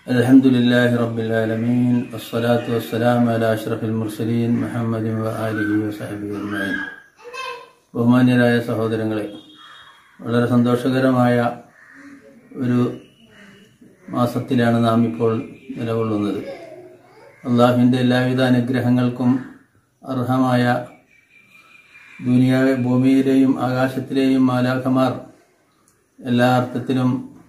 الحمد لله رب العالمين والصلاة والسلام على أشرف المرسلين محمد وآله وصحبه أجمعين ബഹുമാന്യരായ സഹോദരങ്ങളെ വളരെ സന്തോഷകരമായ ഒരു മാസത്തിലാണ് നാം ഇപ്പോൾ നിലകൊള്ളുന്നത് അള്ളാഹുവിൻ്റെ എല്ലാവിധ അനുഗ്രഹങ്ങൾക്കും അർഹമായ ദുനിയാവ് ഭൂമിയിലെയും ആകാശത്തിലെയും മാലാഖമാർ എല്ലാ അർത്ഥത്തിലും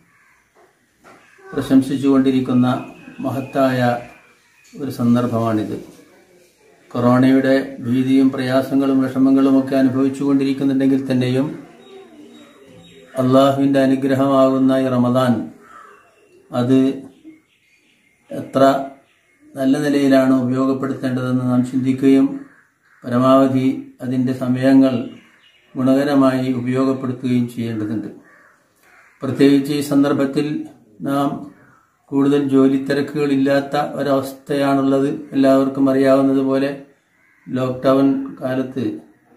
പ്രശംസിച്ചുകൊണ്ടിരിക്കുന്ന മഹത്തായ ഒരു സന്ദർഭമാണിത് കൊറോണയുടെ ഭീതിയും പ്രയാസങ്ങളും വിഷമങ്ങളുമൊക്കെ അനുഭവിച്ചുകൊണ്ടിരിക്കുന്നുണ്ടെങ്കിൽ തന്നെയും അള്ളാഹുവിൻ്റെ അനുഗ്രഹമാകുന്ന ഈ റമദാൻ അത് എത്ര നല്ല നിലയിലാണ് ഉപയോഗപ്പെടുത്തേണ്ടതെന്ന് നാം ചിന്തിക്കുകയും പരമാവധി അതിൻ്റെ സമയങ്ങൾ ഗുണകരമായി ഉപയോഗപ്പെടുത്തുകയും ചെയ്യേണ്ടതുണ്ട് പ്രത്യേകിച്ച് ഈ സന്ദർഭത്തിൽ നാം കൂടുതൽ ജോലി തിരക്കുകളില്ലാത്ത ഒരവസ്ഥയാണുള്ളത് എല്ലാവർക്കും അറിയാവുന്നതുപോലെ ലോക്ക്ഡൗൺ കാലത്ത്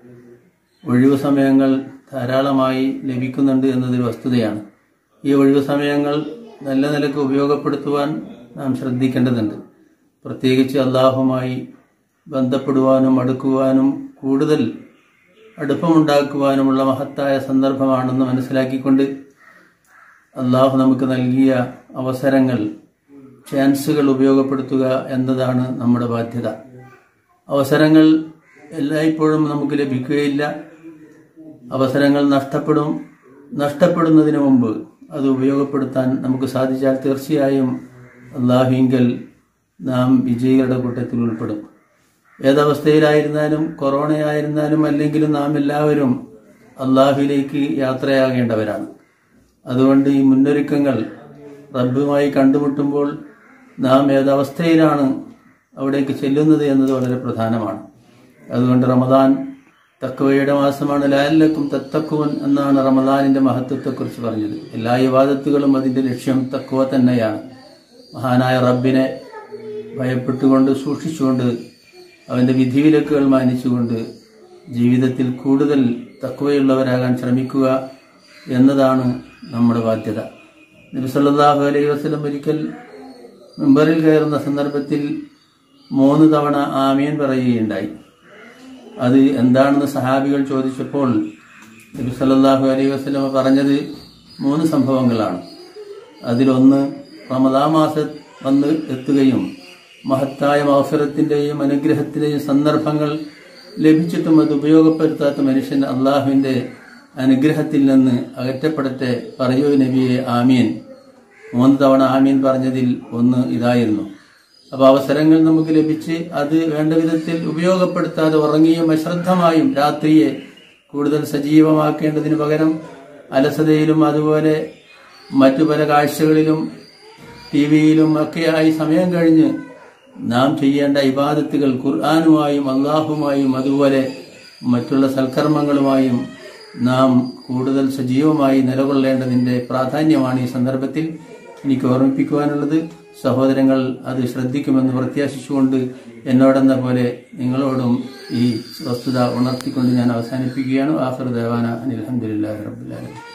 ഒഴിവു സമയങ്ങൾ ധാരാളമായി ലഭിക്കുന്നുണ്ട് എന്നതൊരു വസ്തുതയാണ് ഈ ഒഴിവു സമയങ്ങൾ നല്ല നിലക്ക് ഉപയോഗപ്പെടുത്തുവാൻ നാം ശ്രദ്ധിക്കേണ്ടതുണ്ട് പ്രത്യേകിച്ച് അള്ളാഹുമായി ബന്ധപ്പെടുവാനും അടുക്കുവാനും കൂടുതൽ അടുപ്പമുണ്ടാക്കുവാനുമുള്ള മഹത്തായ സന്ദർഭമാണെന്ന് മനസ്സിലാക്കിക്കൊണ്ട് അള്ളാഹു നമുക്ക് നൽകിയ അവസരങ്ങൾ ചാൻസുകൾ ഉപയോഗപ്പെടുത്തുക എന്നതാണ് നമ്മുടെ ബാധ്യത അവസരങ്ങൾ എല്ലായ്പ്പോഴും നമുക്ക് ലഭിക്കുകയില്ല അവസരങ്ങൾ നഷ്ടപ്പെടും നഷ്ടപ്പെടുന്നതിന് മുമ്പ് അത് ഉപയോഗപ്പെടുത്താൻ നമുക്ക് സാധിച്ചാൽ തീർച്ചയായും അള്ളാഹുവിങ്കൽ നാം വിജയികളുടെ കൂട്ടത്തിൽ ഉൾപ്പെടും ഏതവസ്ഥയിലായിരുന്നാലും കൊറോണയായിരുന്നാലും അല്ലെങ്കിലും നാം എല്ലാവരും അള്ളാഹുവിലേക്ക് യാത്രയാകേണ്ടവരാണ് അതുകൊണ്ട് ഈ മുന്നൊരുക്കങ്ങൾ റബ്ബുമായി കണ്ടുമുട്ടുമ്പോൾ നാം ഏതവസ്ഥയിലാണ് അവിടേക്ക് ചെല്ലുന്നത് എന്നത് വളരെ പ്രധാനമാണ് അതുകൊണ്ട് റമദാൻ തക്കവയുടെ മാസമാണ് ലാലക്കും തത്തക്കുവൻ എന്നാണ് റമദാനിന്റെ മഹത്വത്തെക്കുറിച്ച് പറഞ്ഞത് എല്ലാ വിവാദത്തുകളും അതിന്റെ ലക്ഷ്യം തക്കുവ തന്നെയാണ് മഹാനായ റബ്ബിനെ ഭയപ്പെട്ടുകൊണ്ട് സൂക്ഷിച്ചുകൊണ്ട് അവന്റെ വിധിവിലക്കുകൾ മാനിച്ചുകൊണ്ട് ജീവിതത്തിൽ കൂടുതൽ തക്കുവയുള്ളവരാകാൻ ശ്രമിക്കുക എന്നതാണ് നമ്മുടെ ബാധ്യത നബി സല്ലല്ലാഹു അലൈഹി വസല്ലം ഒരിക്കൽ മെമ്പറിൽ കയറുന്ന സന്ദർഭത്തിൽ മൂന്ന് തവണ ആമീൻ പറയുകയുണ്ടായി അത് എന്താണെന്ന് സഹാബികൾ ചോദിച്ചപ്പോൾ നബി സല്ലല്ലാഹു അലൈഹി വസല്ലം പറഞ്ഞത് മൂന്ന് സംഭവങ്ങളാണ് അതിലൊന്ന് റമദാ മാസം വന്ന് എത്തുകയും മഹത്തായ മൗസരത്തിന്റെയും അനുഗ്രഹത്തിന്റെയും സന്ദർഭങ്ങൾ ലഭിച്ചിട്ടും അത് ഉപയോഗപ്പെടുത്താത്ത മനുഷ്യൻ അള്ളാഹുവിന്റെ അനുഗ്രഹത്തിൽ നിന്ന് അകറ്റപ്പെടട്ടെ പറയൂ നബിയെ ആമീൻ മൂന്ന് തവണ ആമീൻ പറഞ്ഞതിൽ ഒന്ന് ഇതായിരുന്നു അപ്പൊ അവസരങ്ങൾ നമുക്ക് ലഭിച്ച് അത് വേണ്ട വിധത്തിൽ ഉപയോഗപ്പെടുത്താതെ ഉറങ്ങിയും അശ്രദ്ധമായും രാത്രിയെ കൂടുതൽ സജീവമാക്കേണ്ടതിന് പകരം അലസതയിലും അതുപോലെ മറ്റു പല കാഴ്ചകളിലും ടി വിയിലും ഒക്കെയായി സമയം കഴിഞ്ഞ് നാം ചെയ്യേണ്ട ഇബാദത്തുകൾ ഖുർആാനുമായും അള്ളാഹുമായും അതുപോലെ മറ്റുള്ള സൽക്കർമ്മങ്ങളുമായും നാം കൂടുതൽ സജീവമായി നിലകൊള്ളേണ്ടതിന്റെ പ്രാധാന്യമാണ് ഈ സന്ദർഭത്തിൽ എനിക്ക് ഓർമ്മിപ്പിക്കുവാനുള്ളത് സഹോദരങ്ങൾ അത് ശ്രദ്ധിക്കുമെന്ന് പ്രത്യാശിച്ചുകൊണ്ട് എന്നോടെന്ന പോലെ നിങ്ങളോടും ഈ വസ്തുത ഉണർത്തിക്കൊണ്ട് ഞാൻ അവസാനിപ്പിക്കുകയാണ് ആഫർ ദേവാന അനിൽ അഹമ്മദില്ലാ റബ്ബുലാലും